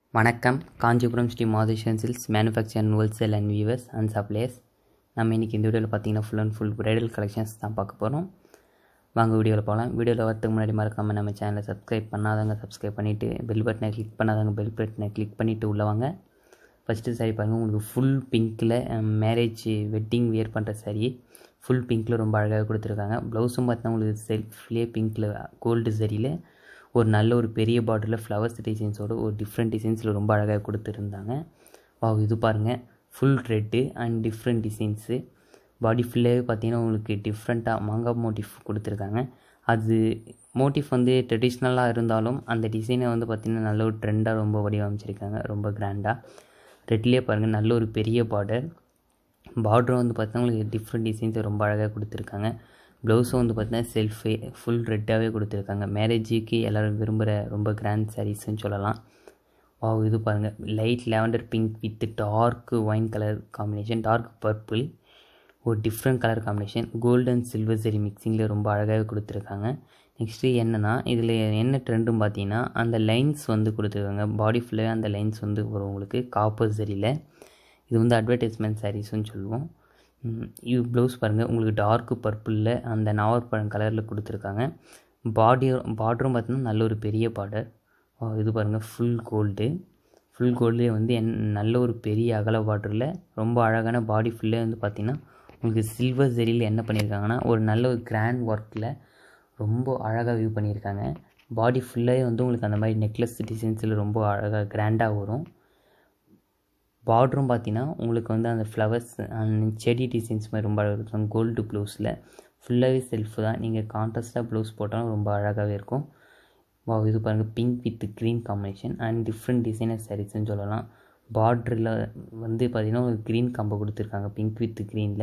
வணக்கம் Kanchipuram Sri Madheswaran silks manufacturer and wholesale and viewers and suppliers நம்ம இன்றைக்கி இந்த வீடியோவில் பார்த்தீங்கன்னா full and full bridal collections தான் பார்க்க போகிறோம் வாங்க வீடியோவில் போகலாம் வீடியோவில் வரதுக்கு முன்னாடி மறக்காமல் நம்ம சேனலை சப்ஸ்கிரைப் பண்ணாதவங்க சப்ஸ்கிரைப் பண்ணிவிட்டு பெல் பட்டனை கிளிக் பண்ணாதவங்க பெல் பட்டனை கிளிக் பண்ணிவிட்டு உள்ள வாங்க ஃபஸ்ட்டு சாரி பாருங்கள் உங்களுக்கு ஃபுல் பிங்க்கில் மேரேஜ் வெட்டிங் வியர் பண்ணுற சாரி ஃபுல் பிங்க்கில் ரொம்ப அழகாக கொடுத்துருக்காங்க ப்ளவுஸும் பார்த்தா உங்களுக்கு செல்ஃப்லேயே பிங்க்கில் கோல்டு சரியில் ஒரு நல்ல ஒரு பெரிய பார்டரில் ஃப்ளவர்ஸ் டிசைன்ஸோட ஒரு டிஃப்ரெண்ட் டிசைன்ஸில் ரொம்ப அழகாக கொடுத்துருந்தாங்க வா இது பாருங்கள் full red and different designs body ஃபுல்லாகவே பார்த்தீங்கன்னா உங்களுக்கு டிஃப்ரெண்ட்டாக மாங்காய் மோட்டிஃப் கொடுத்துருக்காங்க அது மோட்டிஃப் வந்து ட்ரெடிஷ்னலாக இருந்தாலும் அந்த டிசைனை வந்து பார்த்திங்கன்னா நல்ல ஒரு ட்ரெண்டாக ரொம்ப வடிவமைச்சிருக்காங்க ரொம்ப கிராண்டாக ரெட்லேயே பாருங்கள் நல்ல ஒரு பெரிய பார்டர் பார்டரும் வந்து பார்த்தீங்கன்னா உங்களுக்கு டிஃப்ரெண்ட் டிசைன்ஸை ரொம்ப அழகாக கொடுத்துருக்காங்க ப்ளவுஸும் வந்து பார்த்தீங்கன்னா செல்ஃபே ஃபுல் ரெட்டாகவே கொடுத்துருக்காங்க மேரேஜுக்கு எல்லோரும் விரும்புகிற ரொம்ப கிராண்ட் சாரீஸ்ன்னு சொல்லலாம் வா இது பாருங்கள் light lavender pink with dark wine colour combination dark purple ஒரு different colour combination gold and silver சரி மிக்சிங்கில் ரொம்ப அழகாகவே கொடுத்துருக்காங்க நெக்ஸ்ட்டு என்னென்னா இதில் என்ன ட்ரெண்டும் பார்த்தீங்கன்னா அந்த லைன்ஸ் வந்து கொடுத்துருக்காங்க பாடி ஃபுல்லாகவே அந்த லைன்ஸ் வந்து வரும் உங்களுக்கு காப்பர் சரியில் இது வந்து அட்வர்டைஸ்மெண்ட் சாரீஸ்னு சொல்லுவோம் இது ப்ளவுஸ் பாருங்கள் உங்களுக்கு டார்க்கு பர்பிளில் அந்த நாவற்பழம் கலரில் கொடுத்துருக்காங்க பாடி பார்டரும் பார்த்தீங்கன்னா நல்ல ஒரு பெரிய பார்டர் இது பாருங்கள் ஃபுல் கோல்டு ஃபுல் கோல்ட்லேயே வந்து என் நல்ல ஒரு பெரிய அகல பார்டரில் ரொம்ப அழகான பாடி ஃபுல்லே வந்து பார்த்திங்கன்னா உங்களுக்கு சில்வர் ஜெரியில் என்ன பண்ணியிருக்காங்கன்னா ஒரு நல்ல ஒரு கிராண்ட் ஒர்க்கில் ரொம்ப அழகாக வியூ பண்ணியிருக்காங்க பாடி ஃபுல்லாகவே வந்து உங்களுக்கு அந்த மாதிரி நெக்லஸ் டிசைன்ஸில் ரொம்ப அழகாக கிராண்டாக வரும் பார்டரும் பார்த்தீங்கன்னா உங்களுக்கு வந்து அந்த ஃப்ளவர்ஸ் அந்த செடி டிசைன்ஸ் மாதிரி ரொம்ப அழகாக இருக்கும் கோல்டு ப்ளவுஸில் ஃபுல்லாகவே செல்ஃபு தான் நீங்கள் கான்ட்ராஸ்ட்டாக ப்ளவுஸ் போட்டாலும் ரொம்ப அழகாகவே இருக்கும் வா இது பாருங்கள் pink with green combination and different designer சாரீஸ்ன்னு சொல்லலாம் பார்டரில் வந்து பார்த்திங்கன்னா ஒரு க்ரீன் கம்பை கொடுத்துருக்காங்க பிங்க் வித் க்ரீனில்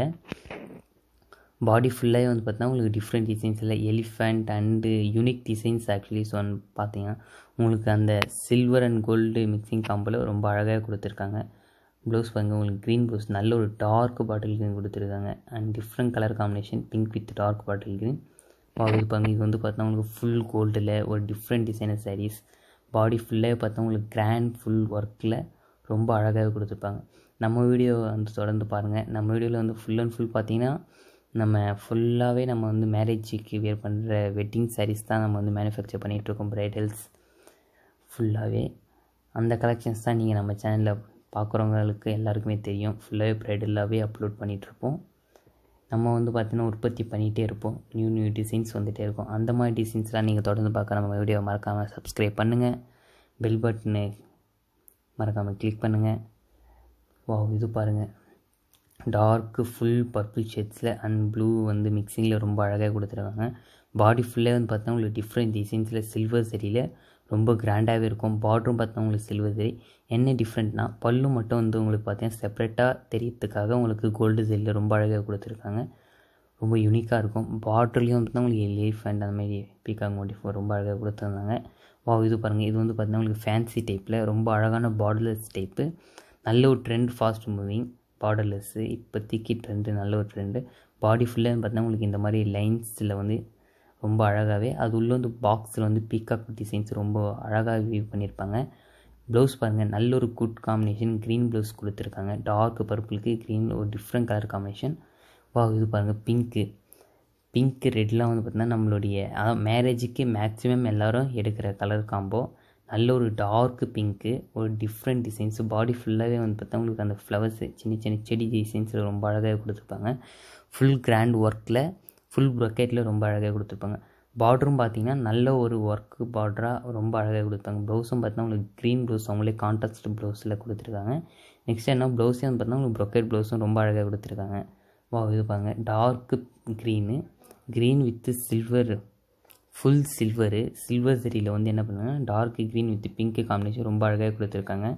பாடி ஃபுல்லாகவே வந்து பார்த்தீங்கன்னா உங்களுக்கு டிஃப்ரெண்ட் டிசைன்ஸில் elephant and unique designs actually so பார்த்தீங்கன்னா உங்களுக்கு அந்த சில்வர் அண்ட் கோல்டு மிக்சிங் காம்பில் ரொம்ப அழகாக கொடுத்துருக்காங்க ப்ளவுஸ் பாருங்கள் உங்களுக்கு க்ரீன் ப்ளவுஸ் நல்ல ஒரு டார்க் பாட்டில் க்ரீன் கொடுத்துருக்காங்க and different colour combination pink with dark bottle green இது பாருங்கள் இது வந்து பார்த்தா உங்களுக்கு ஃபுல் கோல்டில் ஒரு டிஃப்ரெண்ட் டிசைனர் சாரீஸ் பாடி ஃபுல்லாக பார்த்தா உங்களுக்கு கிராண்ட் ஃபுல் ஒர்க்கில் ரொம்ப அழகாக கொடுத்துருப்பாங்க நம்ம வீடியோ வந்து தொடர்ந்து பாருங்கள் நம்ம வீடியோவில் வந்து ஃபுல் அண்ட் ஃபுல் பார்த்தீங்கன்னா நம்ம ஃபுல்லாகவே நம்ம வந்து மேரேஜுக்கு வியர் பண்ணுற வெட்டிங் சாரீஸ் தான் நம்ம வந்து மேனுஃபேக்சர் பண்ணிகிட்ருக்கோம் ப்ரைடல்ஸ் ஃபுல்லாகவே அந்த கலெக்ஷன்ஸ் தான் நீங்கள் நம்ம சேனலில் பார்க்குறவங்களுக்கு எல்லாருக்குமே தெரியும் ஃபுல்லாகவே ப்ரைடலாகவே அப்லோட் பண்ணிகிட்ருப்போம் நம்ம வந்து பார்த்திங்கன்னா உற்பத்தி பண்ணிகிட்டே இருப்போம் நியூ நியூ டிசைன்ஸ் வந்துகிட்டே இருக்கும் அந்த மாதிரி டிசைன்ஸ்லாம் நீங்கள் தொடர்ந்து பார்க்க நம்ம வீடியோ மறக்காமல் சப்ஸ்கிரைப் பண்ணுங்கள் பெல் பட்டனு மறக்காமல் கிளிக் பண்ணுங்கள் வா இது பாருங்கள் டார்க்கு ஃபுல் பர்பிள் ஷேட்ஸில் அண்ட் ப்ளூ வந்து மிக்சிங்கில் ரொம்ப அழகாக கொடுத்துருக்காங்க பாடி ஃபுல்லே வந்து பார்த்தா உங்களுக்கு டிஃப்ரெண்ட் டிசைன்ஸில் சில்வர் சரியில் ரொம்ப கிராண்டாகவே இருக்கும் பார்டரும் பார்த்தா உங்களுக்கு சில்வர் சரி என்ன டிஃப்ரெண்ட்னா பல்லு மட்டும் வந்து உங்களுக்கு பார்த்தீங்கன்னா செப்பரேட்டாக தெரியறதுக்காக உங்களுக்கு கோல்டு சரியில் ரொம்ப அழகாக கொடுத்துருக்காங்க ரொம்ப யூனிக்காக இருக்கும் பார்டர்லேயும் வந்து உங்களுக்கு எலிஃபண்ட் அந்த மாதிரி பீக்காக் மோட்டிஃப் ரொம்ப அழகாக கொடுத்துருந்தாங்க வா இது பாருங்கள் இது வந்து பார்த்தீங்கன்னா உங்களுக்கு ஃபேன்சி டைப்பில் ரொம்ப அழகான பார்டர்லெஸ் டைப்பு நல்ல ஒரு ட்ரெண்ட் ஃபாஸ்ட் மூவிங் பார்டர்லெஸ்ஸு இப்போதைக்கு ட்ரெண்டு நல்ல ஒரு ட்ரெண்டு பாடி ஃபுல்லாக பார்த்தீங்கன்னா உங்களுக்கு இந்த மாதிரி லைன்ஸில் வந்து ரொம்ப அழகாகவே அது உள்ளே வந்து பாக்ஸில் வந்து பீக்காக் டிசைன்ஸ் ரொம்ப அழகாக வியூ பண்ணியிருப்பாங்க ப்ளவுஸ் பாருங்கள் நல்ல ஒரு குட் காம்பினேஷன் க்ரீன் ப்ளவுஸ் கொடுத்துருக்காங்க டார்க் பர்பிளுக்கு க்ரீன் ஒரு டிஃப்ரெண்ட் கலர் காம்பினேஷன் வா இது பாருங்கள் பிங்க்கு பிங்க்கு ரெட்லாம் வந்து பார்த்திங்கன்னா நம்மளுடைய அதான் மேரேஜுக்கு மேக்ஸிமம் எல்லோரும் எடுக்கிற கலர் காம்போ நல்ல ஒரு டார்க் பிங்க்கு ஒரு டிஃப்ரெண்ட் டிசைன்ஸு பாடி ஃபுல்லாகவே வந்து பார்த்தா உங்களுக்கு அந்த ஃப்ளவர்ஸு சின்ன சின்ன செடி டிசைன்ஸில் ரொம்ப அழகாக கொடுத்துருப்பாங்க ஃபுல் கிராண்ட் ஒர்க்கில் ஃபுல் ப்ரொக்கெட்டில் ரொம்ப அழகாக கொடுத்துருப்பாங்க பார்டரும் பார்த்தீங்கன்னா நல்ல ஒரு ஒர்க்கு பார்டராக ரொம்ப அழகாக கொடுத்தாங்க ப்ளவுஸும் பார்த்தீங்கன்னா உங்களுக்கு க்ரீன் ப்ளவுஸ் அவங்களே கான்ட்ராஸ்ட் ப்ளவுஸில் கொடுத்துருக்காங்க நெக்ஸ்ட் என்ன ப்ளவுஸே வந்து பார்த்தீங்கன்னா உங்களுக்கு ப்ரொக்கெட் ப்ளவுஸும் ரொம்ப அழகாக கொடுத்துருக்காங்க வா இது பாருங்க dark green green with silver full silver silver சரியில் வந்து என்ன பண்ணுங்கன்னா dark green with pink combination ரொம்ப அழகாக கொடுத்துருக்காங்க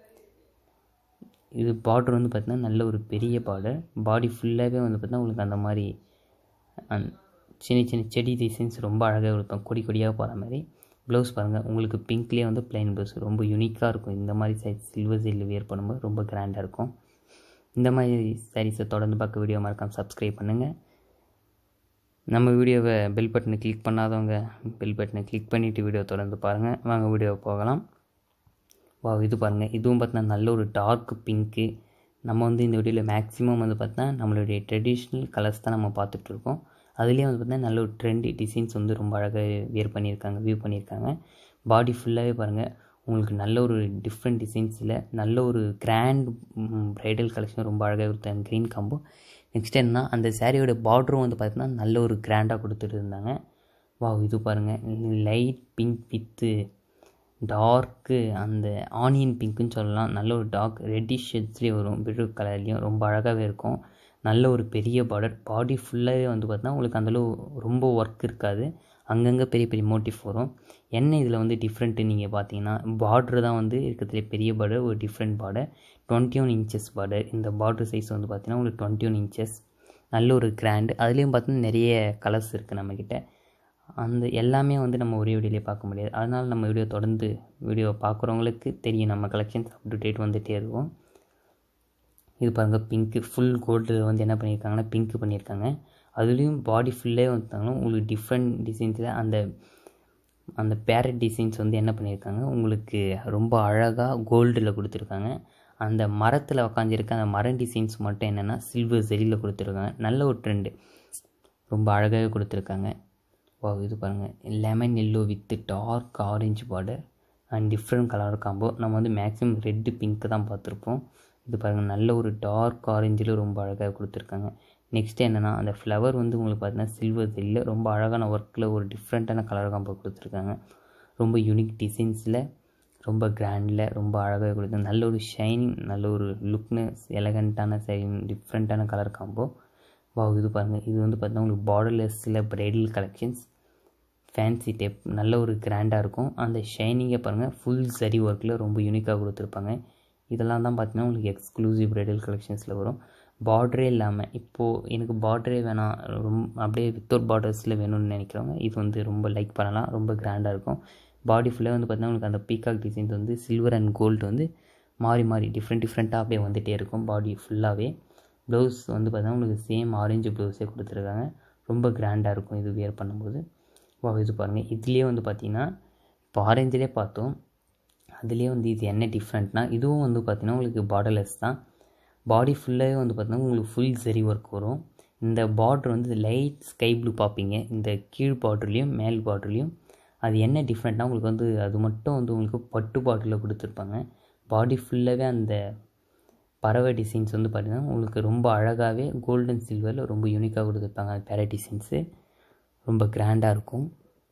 இது பார்டர் வந்து பார்த்திங்கன்னா நல்ல ஒரு பெரிய பார்டர் பாடி ஃபுல்லாகவே வந்து பார்த்திங்கன்னா உங்களுக்கு அந்த மாதிரி சின்ன சின்ன செடி டிசைன்ஸ் ரொம்ப அழகாக கொடுப்போம் கொடி கொடியாக போகிற மாதிரி ப்ளவுஸ் பாருங்கள் உங்களுக்கு பிங்க்லேயே வந்து ப்ளைன் ப்ளவுஸ் ரொம்ப யூனிக்காக இருக்கும் இந்த மாதிரி சைஸ் சில்வர் சைடில் வியர் பண்ணும்போது ரொம்ப கிராண்டாக இருக்கும் இந்த மாதிரி சாரீஸை தொடர்ந்து பார்க்க வீடியோ மறக்காமல் சப்ஸ்கிரைப் பண்ணுங்கள் நம்ம வீடியோவை பெல் பட்டனை கிளிக் பண்ணாதவங்க பெல் பட்டனை கிளிக் பண்ணிவிட்டு வீடியோ தொடர்ந்து பாருங்கள் வாங்க வீடியோ போகலாம் வா இது பாருங்கள் இதுவும் பார்த்தீங்கன்னா நல்ல ஒரு டார்க் பிங்க்கு நம்ம வந்து இந்த வீடியோவில் மேக்ஸிமம் வந்து பார்த்தா நம்மளுடைய ட்ரெடிஷ்னல் கலர்ஸ் தான் நம்ம பார்த்துட்ருக்கோம் அதுலேயும் வந்து பார்த்தீங்கன்னா நல்ல ஒரு ட்ரெண்டி டிசைன்ஸ் வந்து ரொம்ப அழகாக வியர் பண்ணியிருக்காங்க வியூ பண்ணியிருக்காங்க பாடி ஃபுல்லாகவே பாருங்கள் உங்களுக்கு நல்ல ஒரு டிஃப்ரெண்ட் டிசைன்ஸில் நல்ல ஒரு கிராண்ட் ப்ரைடல் கலெக்ஷன் ரொம்ப அழகாக கொடுத்தாங்க க்ரீன் காம்போ நெக்ஸ்ட் என்ன அந்த சாரியோட பார்டரும் வந்து பார்த்தீங்கன்னா நல்ல ஒரு கிராண்டாக கொடுத்துட்டு இருந்தாங்க வா இது பாருங்கள் லைட் பிங்க் வித்து டார்க்கு அந்த ஆனியன் பிங்க்குன்னு சொல்லலாம் நல்ல ஒரு டார்க் ரெட்டிஷ் ஷேட்ஸ்லேயே வரும் ப்ளூ கலர்லேயும் ரொம்ப அழகாகவே இருக்கும் நல்ல ஒரு பெரிய பார்டர் பாடி ஃபுல்லாகவே வந்து பார்த்தீங்கன்னா உங்களுக்கு அந்தளவு ரொம்ப ஒர்க் இருக்காது அங்கங்கே பெரிய பெரிய மோட்டிவ் வரும் என்ன இதில் வந்து டிஃப்ரெண்ட்டு நீங்கள் பார்த்தீங்கன்னா பார்டர் தான் வந்து இருக்கிறதுலே பெரிய பார்டர் ஒரு different border twenty one inches border இந்த பார்டர் சைஸ் வந்து பார்த்தீங்கன்னா உங்களுக்கு டுவெண்ட்டி ஒன் இன்ச்சஸ் நல்ல ஒரு கிராண்டு அதுலேயும் பார்த்தீங்கன்னா நிறைய கலர்ஸ் இருக்குது நம்மக்கிட்ட அந்த எல்லாமே வந்து நம்ம ஒரே வீடியோலேயே பார்க்க முடியாது அதனால் நம்ம வீடியோ தொடர்ந்து வீடியோ பார்க்குறவங்களுக்கு தெரியும் நம்ம கலெக்ஷன்ஸ் அப் டு டேட் வந்துகிட்டே இருக்கும் இது பாருங்கள் பிங்க்கு ஃபுல் கோல்டு வந்து என்ன பண்ணியிருக்காங்கன்னா பிங்க்கு பண்ணியிருக்காங்க அதுலேயும் பாடி ஃபுல்லே வந்துட்டாங்கன்னா உங்களுக்கு டிஃப்ரெண்ட் டிசைன்ஸில் அந்த அந்த பேரட் டிசைன்ஸ் வந்து என்ன பண்ணியிருக்காங்க உங்களுக்கு ரொம்ப அழகாக கோல்டில் கொடுத்துருக்காங்க அந்த மரத்தில் உக்காந்துருக்க அந்த மரம் டிசைன்ஸ் மட்டும் என்னென்னா சில்வர் ஜெரியில் கொடுத்துருக்காங்க நல்ல ஒரு ட்ரெண்டு ரொம்ப அழகாகவே கொடுத்துருக்காங்க வா இது பாருங்கள் lemon yellow with dark orange border and different colour combo நம்ம வந்து மேக்ஸிமம் ரெட்டு பிங்க்கு தான் பார்த்துருப்போம் இது பாருங்கள் நல்ல ஒரு டார்க் ஆரஞ்சில் ரொம்ப அழகாக கொடுத்துருக்காங்க நெக்ஸ்ட் என்னென்னா அந்த ஃப்ளவர் வந்து உங்களுக்கு பார்த்தீங்கன்னா சில்வர் தெரியல ரொம்ப அழகான ஒர்க்கில் ஒரு டிஃப்ரெண்ட்டான கலர் காம்போ கொடுத்துருக்காங்க ரொம்ப யூனிக் டிசைன்ஸில் ரொம்ப கிராண்டில் ரொம்ப அழகாக கொடுத்து நல்ல ஒரு ஷைனிங் நல்ல ஒரு லுக்னஸ் எலகண்ட்டான ஷைன் டிஃப்ரெண்ட்டான கலர் காம்போ வா இது பாருங்கள் இது வந்து பார்த்தீங்கன்னா உங்களுக்கு பார்டர்லெஸ்ஸில் ப்ரைடல் கலெக்ஷன்ஸ் ஃபேன்சி டேப் நல்ல ஒரு கிராண்டாக இருக்கும் அந்த ஷைனிங்கை பாருங்கள் ஃபுல் சரி ஒர்க்கில் ரொம்ப யூனிக்காக கொடுத்துருப்பாங்க இதெல்லாம் தான் பார்த்தீங்கன்னா உங்களுக்கு எக்ஸ்க்ளூசிவ் ப்ரைடல் கலெக்ஷன்ஸில் வரும் பார்டரே இல்லாமல் இப்போது எனக்கு பார்டரே வேணாம் ரொம்ப அப்படியே வித்தவுட் பார்டர்ஸில் வேணும்னு நினைக்கிறவங்க இது வந்து ரொம்ப லைக் பண்ணலாம் ரொம்ப கிராண்டாக இருக்கும் பாடி ஃபுல்லாக வந்து பார்த்தீங்கன்னா உங்களுக்கு அந்த பீகாக் டிசைன்ஸ் வந்து சில்வர் அண்ட் கோல்டு வந்து மாறி மாறி டிஃப்ரெண்ட் டிஃப்ரெண்ட்டாக அப்படியே வந்துகிட்டே இருக்கும் பாடி ஃபுல்லாகவே ப்ளவுஸ் வந்து பார்த்தீங்கன்னா உங்களுக்கு சேம் ஆரஞ்சு ப்ளவுஸே கொடுத்துருக்காங்க ரொம்ப கிராண்டாக இருக்கும் இது வியர் பண்ணும்போது வா இது பாருங்கள் இதுலேயே வந்து பார்த்திங்கன்னா இப்போ ஆரஞ்சிலே பார்த்தோம் அதுலேயே வந்து இது என்ன டிஃப்ரெண்ட்னா இதுவும் வந்து பார்த்திங்கன்னா உங்களுக்கு பார்டர்லெஸ் தான் பாடி ஃபுல்லாகவே வந்து பார்த்திங்கன்னா உங்களுக்கு ஃபுல் சரி ஒர்க் வரும் இந்த பார்ட்ரு வந்து லைட் ஸ்கை ப்ளூ பார்ப்பீங்க இந்த கீழ் பார்டர்லேயும் மேல் பார்டர்லேயும் அது என்ன டிஃப்ரெண்ட்னா உங்களுக்கு வந்து அது மட்டும் வந்து உங்களுக்கு பட்டு பாட்டிலில் கொடுத்துருப்பாங்க பாடி ஃபுல்லாகவே அந்த பறவை டிசைன்ஸ் வந்து பார்த்திங்கன்னா உங்களுக்கு ரொம்ப அழகாகவே கோல்டன் சில்வரில் ரொம்ப யூனிக்காக கொடுத்துருப்பாங்க அந்த பேர டிசைன்ஸு ரொம்ப கிராண்டாக இருக்கும்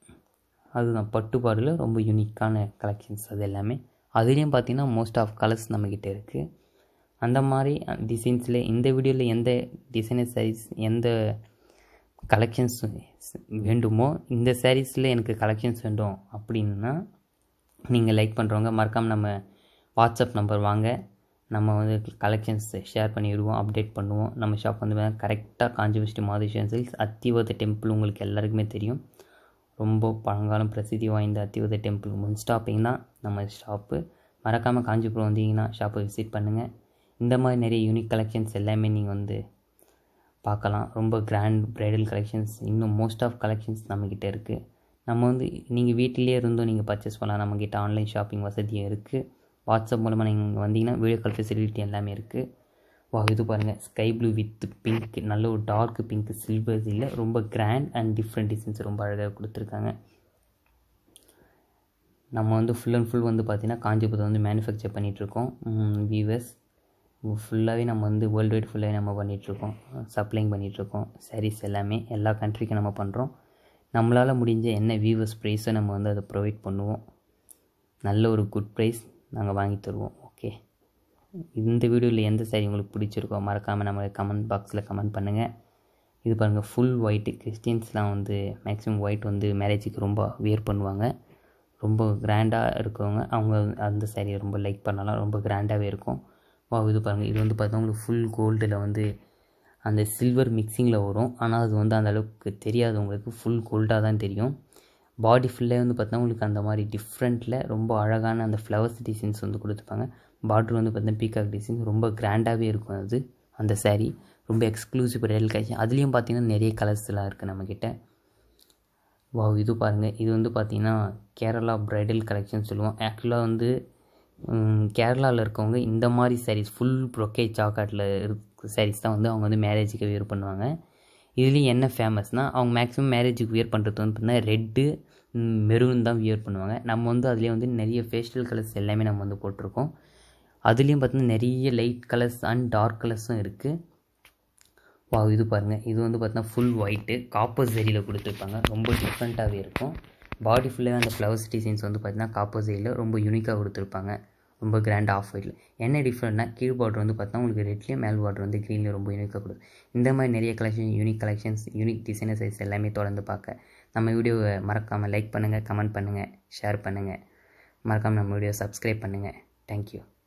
அதுதான் பட்டு பாடில் ரொம்ப யூனிக்கான கலெக்ஷன்ஸ் அது எல்லாமே அதுலேயும் பார்த்திங்கன்னா மோஸ்ட் ஆஃப் கலர்ஸ் நம்மக்கிட்ட இருக்குது அந்த மாதிரி டிசைன்ஸில் இந்த வீடியோவில் எந்த டிசைனர் சாரீஸ் எந்த கலெக்ஷன்ஸ் வேண்டுமோ இந்த சாரீஸில் எனக்கு கலெக்ஷன்ஸ் வேண்டும் அப்படின்னா நீங்கள் லைக் பண்ணுறவங்க மறக்காமல் நம்ம வாட்ஸ்அப் நம்பர் வாங்க நம்ம வந்து கலெக்ஷன்ஸ் ஷேர் பண்ணிவிடுவோம் அப்டேட் பண்ணுவோம் நம்ம ஷாப் வந்து கரெக்டாக காஞ்சிபுஷ்டி மாதேஸ்வரன் சில்ஸ் அத்திவத டெம்பிள் உங்களுக்கு எல்லாருக்குமே தெரியும் ரொம்ப பழங்காலம் பிரசித்தி வாய்ந்த அத்திவத டெம்பிள் முன் ஸ்டாப்பிங் தான் நம்ம ஷாப்பு மறக்காமல் காஞ்சிபுரம் வந்தீங்கன்னா ஷாப்பை விசிட் பண்ணுங்கள் இந்த மாதிரி நிறைய யூனிக் கலெக்ஷன்ஸ் எல்லாமே நீங்கள் வந்து பார்க்கலாம் ரொம்ப கிராண்ட் ப்ரைடல் கலெக்ஷன்ஸ் இன்னும் மோஸ்ட் ஆஃப் கலெக்ஷன்ஸ் நம்மக்கிட்ட இருக்குது நம்ம வந்து நீங்கள் வீட்டிலே இருந்தும் நீங்கள் பர்ச்சேஸ் பண்ணலாம் நம்மக்கிட்ட ஆன்லைன் ஷாப்பிங் வசதியும் இருக்குது வாட்ஸ்அப் மூலமாக நீங்கள் வந்தீங்கன்னா வீடியோ கால் ஃபெசிலிட்டி எல்லாமே இருக்குது வா இது பாருங்கள் ஸ்கை ப்ளூ வித் பிங்க் நல்ல ஒரு டார்க் பிங்க் சில்வர் இல்லை ரொம்ப கிராண்ட் அண்ட் டிஃப்ரெண்ட் டிசைன்ஸ் ரொம்ப அழகாக கொடுத்துருக்காங்க நம்ம வந்து ஃபுல் அண்ட் ஃபுல் வந்து பார்த்திங்கன்னா காஞ்சிபுரத்தை வந்து மேனுஃபேக்சர் பண்ணிகிட்ருக்கோம் வீவர்ஸ் ஃபுல்லாகவே நம்ம வந்து வேர்ல்டு வைட் ஃபுல்லாகவே நம்ம பண்ணிகிட்ருக்கோம் சப்ளைங் பண்ணிகிட்ருக்கோம் சாரீஸ் எல்லாமே எல்லா கண்ட்ரிக்கும் நம்ம பண்ணுறோம் நம்மளால் முடிஞ்ச என்ன வியூவர்ஸ் ப்ரைஸோ நம்ம வந்து அதை ப்ரொவைட் பண்ணுவோம் நல்ல ஒரு குட் ப்ரைஸ் நாங்கள் வாங்கி தருவோம் ஓகே இந்த வீடியோவில் எந்த சாரி உங்களுக்கு பிடிச்சிருக்கோ மறக்காமல் நம்ம கமெண்ட் பாக்ஸில் கமெண்ட் பண்ணுங்கள் இது பாருங்கள் ஃபுல் ஒயிட்டு கிறிஸ்டின்ஸ்லாம் வந்து மேக்ஸிமம் ஒயிட் வந்து மேரேஜுக்கு ரொம்ப வியர் பண்ணுவாங்க ரொம்ப கிராண்டாக இருக்கவங்க அவங்க அந்த சாரியை ரொம்ப லைக் பண்ணலாம் ரொம்ப கிராண்டாகவே இருக்கும் வா இது பாருங்கள் இது வந்து பார்த்தா உங்களுக்கு ஃபுல் கோல்டில் வந்து அந்த சில்வர் மிக்சிங்கில் வரும் ஆனால் அது வந்து அந்த அளவுக்கு தெரியாது உங்களுக்கு ஃபுல் கோல்டாக தான் தெரியும் பாடி ஃபுல்லாக வந்து பார்த்தா உங்களுக்கு அந்த மாதிரி டிஃப்ரெண்ட்டில் ரொம்ப அழகான அந்த ஃப்ளவர்ஸ் டிசைன்ஸ் வந்து கொடுத்துருப்பாங்க பார்டர் வந்து பார்த்தீங்கன்னா பீகாக் டிசைன் ரொம்ப கிராண்டாகவே இருக்கும் அது அந்த saree ரொம்ப எக்ஸ்க்ளூசிவ் ரியல் கலெக்ஷன் அதுலேயும் பார்த்தீங்கன்னா நிறைய கலர்ஸ்லாம் இருக்குது நம்மக்கிட்ட வாவ் இது பாருங்கள் இது வந்து பார்த்தீங்கன்னா கேரளா ப்ரைடல் கலெக்ஷன் சொல்லுவோம் ஆக்சுவலாக வந்து கேரளாவில் இருக்கவங்க இந்த மாதிரி சாரீஸ் ஃபுல் ப்ரொக்கே சாக்காட்டில் இருக்க சாரீஸ் தான் வந்து அவங்க வந்து மேரேஜுக்கு வியர் பண்ணுவாங்க இதுலேயும் என்ன ஃபேமஸ்னால் அவங்க மேக்ஸிமம் மேரேஜுக்கு வியர் பண்ணுறது வந்து பார்த்தீங்கன்னா ரெட்டு மெரூன் தான் வியர் பண்ணுவாங்க நம்ம வந்து அதுலேயே வந்து நிறைய ஃபேஷியல் கலர்ஸ் எல்லாமே நம்ம வந்து போட்டிருக்கோம் அதுலேயும் பார்த்தீங்கன்னா நிறைய லைட் கலர்ஸ் அண்ட் டார்க் கலர்ஸும் இருக்குது வா இது பாருங்கள் இது வந்து பார்த்தீங்கன்னா ஃபுல் ஒயிட்டு காப்பர் ஜெரியில் கொடுத்துருப்பாங்க ரொம்ப டிஃப்ரெண்ட்டாகவே இருக்கும் பாடி ஃபுல்லாகவே அந்த ஃப்ளவர்ஸ் டிசைன்ஸ் வந்து பார்த்தீங்கன்னா காப்பர் ஜெரியில் ரொம்ப யூனிக்காக கொடுத்துருப்பாங்க ரொம்ப கிராண்ட் ஆஃப் ஒயிட்டில் என்ன டிஃப்ரெண்ட்னா கீழ் பார்டர் வந்து பார்த்தா உங்களுக்கு ரெட்லேயும் மேல் பார்டர் வந்து க்ரீனில் ரொம்ப யூனிக்காக கொடுக்கும் இந்த மாதிரி நிறைய collection unique collections unique designer size எல்லாமே தொடர்ந்து பார்க்க நம்ம வீடியோவை மறக்காமல் லைக் பண்ணுங்கள் கமெண்ட் பண்ணுங்கள் ஷேர் பண்ணுங்கள் மறக்காமல் நம்ம வீடியோ சப்ஸ்கிரைப் பண்ணுங்கள் தேங்க்யூ